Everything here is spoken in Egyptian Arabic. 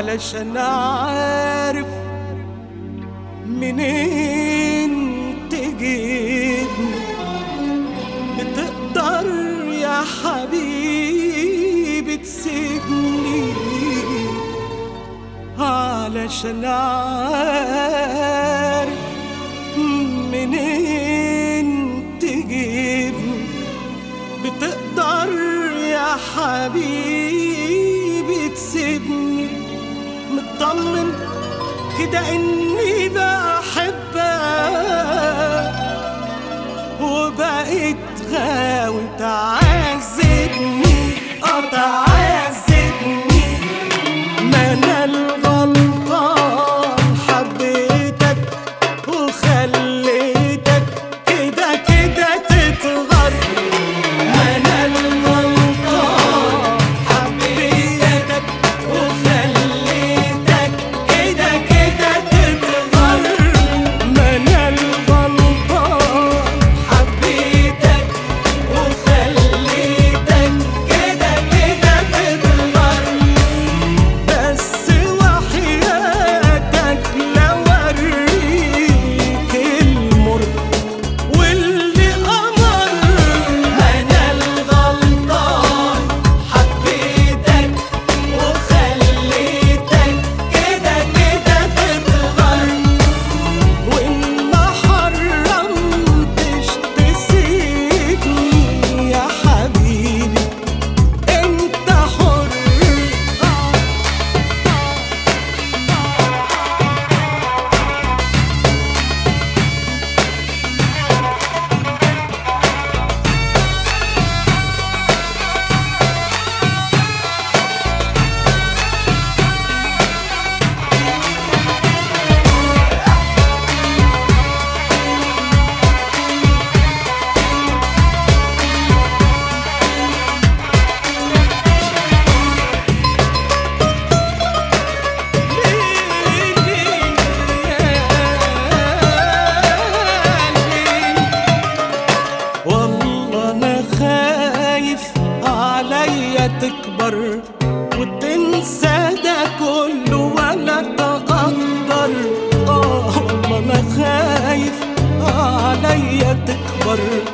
علشان عارف منين تجيبني بتقدر يا حبيبي تسيبني علشان عارف منين تجيبني بتقدر يا حبيبي تسيبني مطمن كده اني بحبك وبقيت غاوي تعذبني اه تعذبني ما انا الغلطان حبيتك وخليتك كده كده تتغر ما انا الغلطان حبيتك وخليتك كده كده تتغر ما انا الغلطان حبيتك وخليتك كده كده تتغر بس وحياتك لو اوريك المر واللي امر انا الغلطان حبيتك وخليتك كده كده تتغر وان ما حرمتش تسيبني يا حبيبي انت حر والله انا خايف عليا تكبر وتنسى ده كله ولا تقدر اه والله انا خايف عليا تكبر